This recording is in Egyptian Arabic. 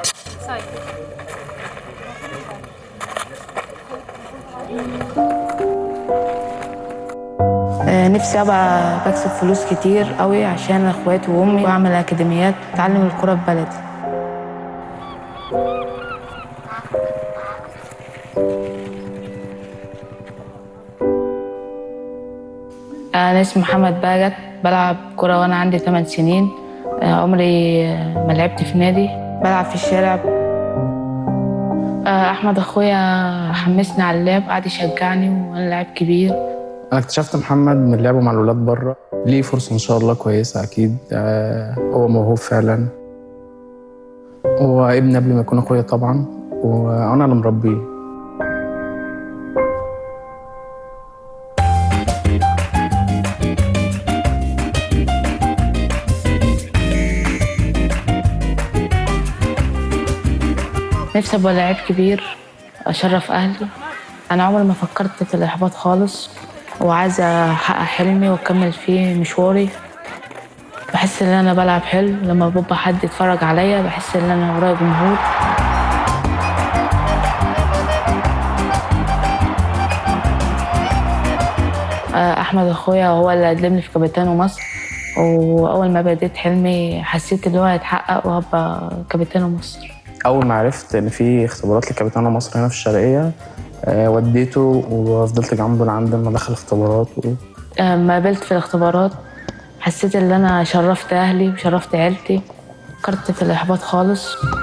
آه، نفسي ابقى بكسب فلوس كتير قوي عشان اخواتي وامي واعمل اكاديميات تعلم الكرة في بلدي انا اسمي محمد باجت بلعب كرة وانا عندي 8 سنين آه، عمري آه، ما لعبت في نادي بلعب في الشارع آه، احمد اخويا حمسني على اللعب قعد يشجعني وانا لاعب كبير انا اكتشفت محمد من لعبه مع الولاد بره ليه فرصه ان شاء الله كويسه اكيد آه، هو موهوب فعلا هو ابن قبل ما يكون اخويا طبعا وانا اللي مربيه نفسي ابقى لعيب كبير اشرف اهلي انا عمري ما فكرت في الاحباط خالص وعايزه احقق حلمي واكمل فيه مشواري بحس ان انا بلعب حلو لما ببقى حد يتفرج عليا بحس ان انا ورايا جمهور آه، احمد اخويا هو اللي قدمني في كابيتانو مصر واول ما بديت حلمي حسيت ان هو هيتحقق وهبقى كابيتانو مصر اول ما عرفت ان في اختبارات لكابتن مصر هنا في الشرقيه آه، وديته وفضلت جنبه لعند ما دخل اختبارات و... آه، ما قابلت في الاختبارات حسيت ان انا شرفت اهلي وشرفت عيلتي فكرت في الاحباط خالص